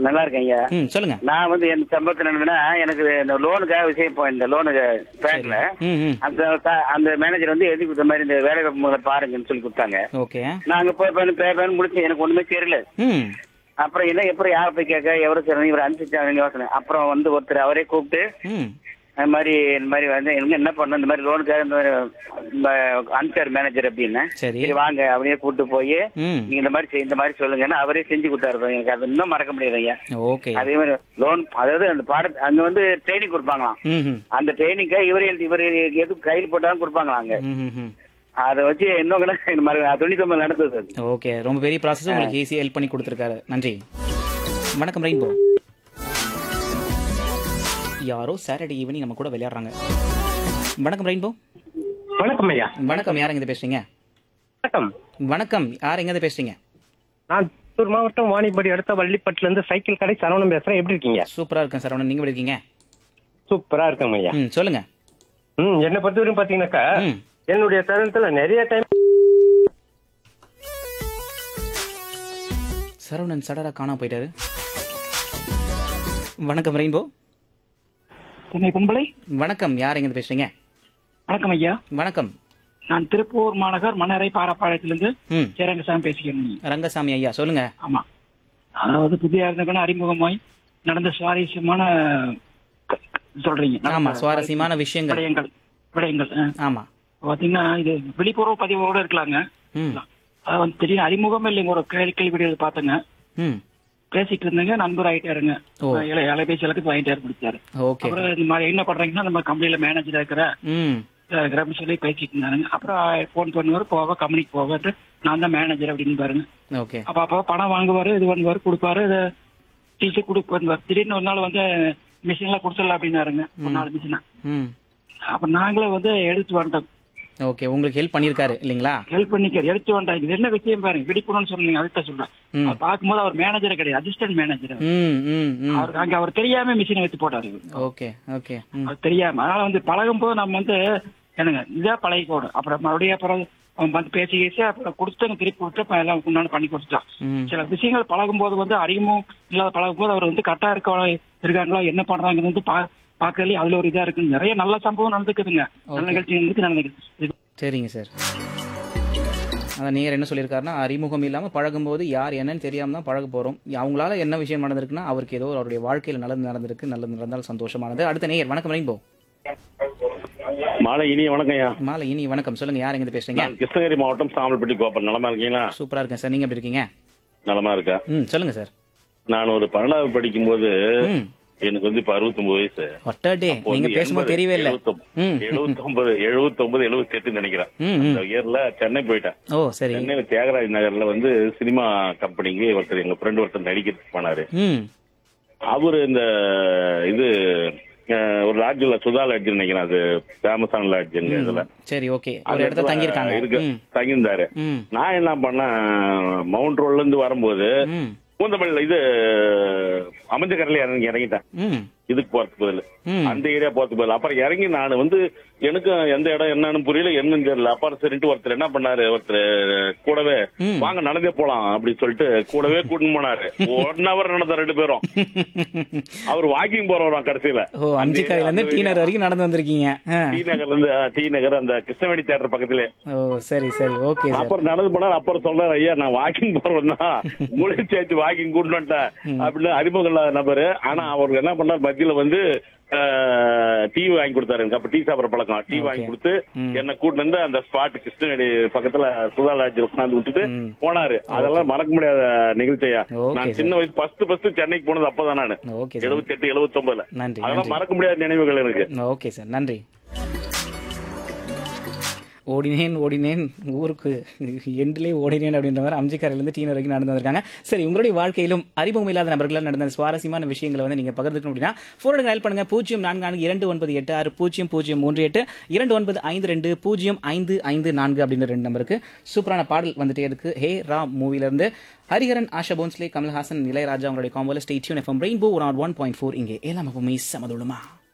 நல்லா இருக்கேன் ஐயா ம் சொல்லுங்க நான் வந்து என் சம்பளத்தில் என்னன்னா எனக்கு இந்த லோனுக்காக விஷயம் போயிருந்தேன் லோனுக்கு பேங்க்ல ம் ம் அந்த த- அந்த மேனேஜர் வந்து எழுதி கொடுத்த மாதிரி இந்த வேலை வாய்ப்பு முதல்ல பாருங்கன்னு சொல்லி கொடுத்தாங்க ஓகே நான் அங்க போய் பண்ணி பே பண்ணி முடிச்சு எனக்கு ஒண்ணுமே தெரியல ம் அப்புறம் என்ன எப்படி யாரை போய் கேட்க எவ்வளவு சரி இவர் அனுப்பிச்சாங்க யோசனை அப்புறம் வந்து ஒருத்தர் அவரே கூப்பிட்டு ம் இந்த மாதிரி இந்த மாதிரி வந்து இவங்க என்ன பண்ணணும் இந்த மாதிரி லோனுக்காக இந்த மாதிரி அன்சார் மேனேஜர் அப்படின்னு சரி சரி வாங்க அப்படியே கூட்டு போய் ம் நீங்க இந்த மாதிரி செய்- இந்த மாதிரி சொல்லுங்கன்னு அவரே செஞ்சு கொடுத்தாரு எனக்கு அது இன்னும் மறக்க முடியாது ஐயா ஓகே அதே மாதிரி லோன் அதாவது அந்த பாட அங்க வந்து ட்ரைனிங் கொடுப்பாங்களாம் ம் ம் அந்த ட்ரைனிங்க இவரே இவர் எது கையில் போட்டாலும் கொடுப்பாங்களாம் அங்க ம் ம் ம் அதை வச்சு இன்னும் கூட இந்த மாதிரி தொண்ணூத்தி ஒன்பது நடந்தது அது. ஓகே ரொம்ப பெரிய ப்ராசஸ் உங்களுக்கு ஈஸியாக ஹெல்ப் பண்ணி கொடுத்துருக்காரு நன்றி வணக்கம் ரெயின்போ யாரோ சாட்டர்டே ஈவினிங் நம்ம கூட விளையாடுறாங்க வணக்கம் ரெயின்போ வணக்கம் ஐயா வணக்கம் யார் எங்க பேசுறீங்க வணக்கம் வணக்கம் யார் எங்க பேசுறீங்க நான் திருப்பூர் மாவட்டம் வாணிபடி அடுத்த வள்ளிப்பட்டுல இருந்து சைக்கிள் கடை சரவணன் பேசுறேன் எப்படி இருக்கீங்க சூப்பரா இருக்கேன் சரவணன் நீங்க எப்படி இருக்கீங்க சூப்பரா இருக்கேன் ஐயா ம் சொல்லுங்க ம் என்னை பொறுத்தவரைக்கும் பாத்தீங்கன்னாக்கா ம் என்னுடைய தருணத்துல நிறைய டைம் சரவணன் சடரா காணாம போயிட்டாரு வணக்கம் ரெயின்போ சென்னை கும்பலை வணக்கம் யார் எங்க பேசுறீங்க வணக்கம் ஐயா வணக்கம் நான் திருப்பூர் மாநகர் மன்னரை பாரப்பாளையத்திலிருந்து ம் சேரங்கசாமி பேசுகிறேன் ரங்கசாமி ஐயா சொல்லுங்க ஆமா அதாவது புதிய இருந்தவங்க அறிமுகமாய் நடந்த சுவாரஸ்யமான க- சொல்றீங்க ஆமா நடந்த சுவாரஸ்யமான விஷயங்கள் விடயங்கள் விடயங்கள் ஆ. ஆமா பாத்தீங்கன்னா இது வெளிப்புற பதிவோட இருக்கலாங்க ம் அது வந்து திடீர்னு அறிமுகம் இல்லைங்க ஒரு கேள்வி கேள்வி பார்த்தேங்க ம் பேசிட்டு இருந்தேங்க நண்பர் ஆயிட்டாருங்க ஓ. இலைபேசி இலக்கு வாங்கிட்டாரு பிடிச்சாரு ஓகே அப்புறம் இந்த மாதிரி என்ன பண்றீங்கன்னா நம்ம கம்பெனில மேனேஜரா இருக்கிற ம் கிராம சொல்லி பேசிட்டு இருந்தாருங்க அப்புறம் ஃபோன் பண்ணுவாரு போவ கம்பெனிக்கு போவாரு நான் தான் மேனேஜர் அப்படின்னு பாருங்க ஓகே அப்ப அப்ப பணம் வாங்குவாரு இது பண்ணுவாரு கொடுப்பாரு இது டீச்சர் கொடுப்பு பண்ணுவார் திடீர்னு ஒரு நாள் வந்து மிஷின் எல்லாம் கொடுத்துடலாம் அப்படின்னாருங்க ஒரு நாலு மிஷினா ம் அப்ப நாங்களே வந்து எடுத்து வந்துட்டோம் ஓகே உங்களுக்கு ஹெல்ப் பண்ணியிருக்காரு இல்லைங்களா ஹெல்ப் பண்ணிக்க எடுத்து வந்துட்டோம் இது என்ன விஷயம் பாருங்க விடிப்புணும்னு சொன்னீங்க அதுக்கு சொல்றேன் ம். அவர் பார்க்கும்போது அவர் மேனேஜர் கிடையாது அசிஸ்டன்ட் மேனேஜர் ம் ம் ம் அவருக்கு அங்க அவர் தெரியாம மிஷினை வச்சு போட்டாரு ஓகே ஓகே ம் அது தெரியாம அதனால வந்து பழகும் போது நம்ம வந்து என்னங்க இதா பழகிக்கோடும் அப்புறம் மறுபடியும் அப்புறம் அவன் வந்து பேசி பேசி அப்புறம் கொடுத்து திருப்பி கொடுத்து அப்புறம் எல்லாம் உண்டான பண்ணி கொடுத்துட்டான் ம் சில விஷயங்கள் பழகும் போது வந்து அறிமும் இல்லாத பழகும் போது அவர் வந்து கரெக்டா இருக்க இருக்காங்களா என்ன பண்றாங்கன்னு வந்து பா பார்க்கறதுலயே அதுல ஒரு இதா இருக்கு நிறைய நல்ல சம்பவம் நடந்துக்குதுங்க நல்ல நிகழ்ச்சி வந்து நடந்துக்குது சரிங்க சார் அதான் நேர் என்ன சொல்லியிருக்காருன்னா அறிமுகம் இல்லாமல் பழகும்போது யார் என்னன்னு தெரியாம தான் பழக போகிறோம் அவங்களால என்ன விஷயம் நடந்திருக்குன்னா அவருக்கு ஏதோ அவருடைய வாழ்க்கையில் நல்லது நடந்திருக்கு நல்லது நடந்தால் சந்தோஷமானது அடுத்த நேயர் வணக்கம் ரெயின்போ மாலை இனிய வணக்கம் ஐயா மாலை இனி வணக்கம் சொல்லுங்க யார் எங்க பேசுறீங்க நான் கிருஷ்ணகிரி மாவட்டம் சாம்பல்பட்டி கோப்பன் நலமா இருக்கீங்களா சூப்பரா இருக்கேன் சார் நீங்க எப்படி இருக்கீங்க நலமா இருக்கா ம் சொல்லுங்க சார் நான் ஒரு பன்னெண்டாவது படிக்கும்போது ம் எனக்கு வந்து இப்ப அறுபத்தொன்பது வயசு ஒட்டர்டே அப்போ நீங்க வந்து பேசும்போது 80, தெரியவே இல்லை 79, ம் 79 எழுபத்தொன்பது எழுபத்தி எட்டு நினைக்கிறேன் ம் ம் இந்த இயர்ல சென்னை போயிட்டேன் ஓ சரி சென்னையில தியாகராஜ் நகர்ல வந்து சினிமா கம்பெனிக்கு ஒருத்தர் எங்க ஃப்ரெண்ட் ஒருத்தர் நடிக்கிறதுக்கு போனாரு ம் அவரு இந்த இது அஹ், ஒரு லாட்ஜில் சுதா லாட்ஜ் நினைக்கிறேன் அது ஃபேமஸான லாட்ஜுங்க இதுல சரி ஓகே ஒரு அந்த இடத்துல தங்கியிருக்காங்க இருக்கு ம் தங்கியிருந்தாரு ம் நான் என்ன பண்ணேன் மவுண்ட் ரோட்ல இருந்து வரும்போது ம் பூந்தமல்லியில இது அமைஞ்சக்கரையில இறங்கி இறங்கிட்டேன் ம் இதுக்கு போறதுக்கு பதில் ம் அந்த ஏரியா போறதுக்கு பதில் அப்புறம் இறங்கி நான் வந்து எனக்கு எந்த இடம் என்னன்னு புரியல என்னன்னு தெரியல அப்புறம் சரின்ட்டு ஒருத்தர் என்ன பண்ணாரு ஒருத்தர் கூடவே ம். வாங்க நடந்தே போலாம் அப்படின்னு சொல்லிட்டு கூடவே கூட்டின்னு போனாரு ஒன் ஹவர் நடந்த ரெண்டு பேரும் அவர் வாக்கிங் போறவராம் கடைசியில ஓ அஞ்சு கரையில இருந்து டி நகர் வரைக்கும் நடந்து வந்திருக்கீங்க ஆ. டி நகர்ல இருந்து ஆ, டி நகர் அந்த கிருஷ்ணவேணி தேட்டர் பக்கத்திலே ஓ சரி சரி ஓகே சார் அப்புறம் நடந்து போனார் அப்புறம் சொல்றாரு ஐயா நான் வாக்கிங் போறேன் மூளை சேர்த்து வாக்கிங் கூட்டு வந்துட்டேன் அப்படின்னு அறிமுகம் இல்லாத நபரு ஆனா அவருக்கு என்ன பண்ணார் மத்தியில வந்து டீ வாங்கி கொடுத்தாரு எனக்கு அப்ப டீ சாப்பிடுற பழக்கம் டீ வாங்கி Okay. கொடுத்து ம். என்ன கூட்டு வந்து அந்த ஸ்பாட் கிருஷ்ணகிரி பக்கத்துல சுதா லாட்ஜ் உட்காந்து விட்டுட்டு ம். போனாரு அதெல்லாம் மறக்க முடியாத நிகழ்ச்சியா Okay, நான் sir. சின்ன வயசு ஃபர்ஸ்ட் ஃபர்ஸ்ட் சென்னைக்கு போனது அப்பதான் நானு ஓகே சார் எழுபத்தி எட்டு எழுபத்தி ஒன்பதுல நன்றி அதெல்லாம் நன்றி மறக்க முடியாத நினைவுகள் எனக்கு ஓகே சார் நன்றி ஓடினேன் ஓடினேன் ஊருக்கு எண்டிலே ஓடினேன் அப்படின்ற மாதிரி அம்ஜிக்காரிலேருந்து டீனர் வரைக்கும் நடந்து வந்திருக்காங்க சரி உங்களுடைய வாழ்க்கையிலும் அறிமுகம் இல்லாத நபர்களால் நடந்த சுவாரஸ்யமான விஷயங்களை வந்து நீங்கள் பகிர்ந்துக்கணும் அப்படின்னா ஃபோன் டயல் பண்ணுங்க பூஜ்ஜியம் நான்கு நான்கு இரண்டு ஒன்பது எட்டு ஆறு பூஜ்ஜியம் பூஜ்ஜியம் மூன்று எட்டு இரண்டு ஒன்பது ஐந்து ரெண்டு பூஜ்ஜியம் ஐந்து ஐந்து நான்கு அப்படின்ற ரெண்டு நம்பருக்கு சூப்பரான பாடல் வந்துட்டே இருக்கு ஹே ராம் மூவிலேருந்து ஹரிஹரன் ஆஷா போன்ஸ்லே கமல்ஹாசன் இளையராஜா அவங்களுடைய காம்போல stay tuned FM rainbow one one point four இங்கே ஏழாம் எப்பவுமே சமதுடுமா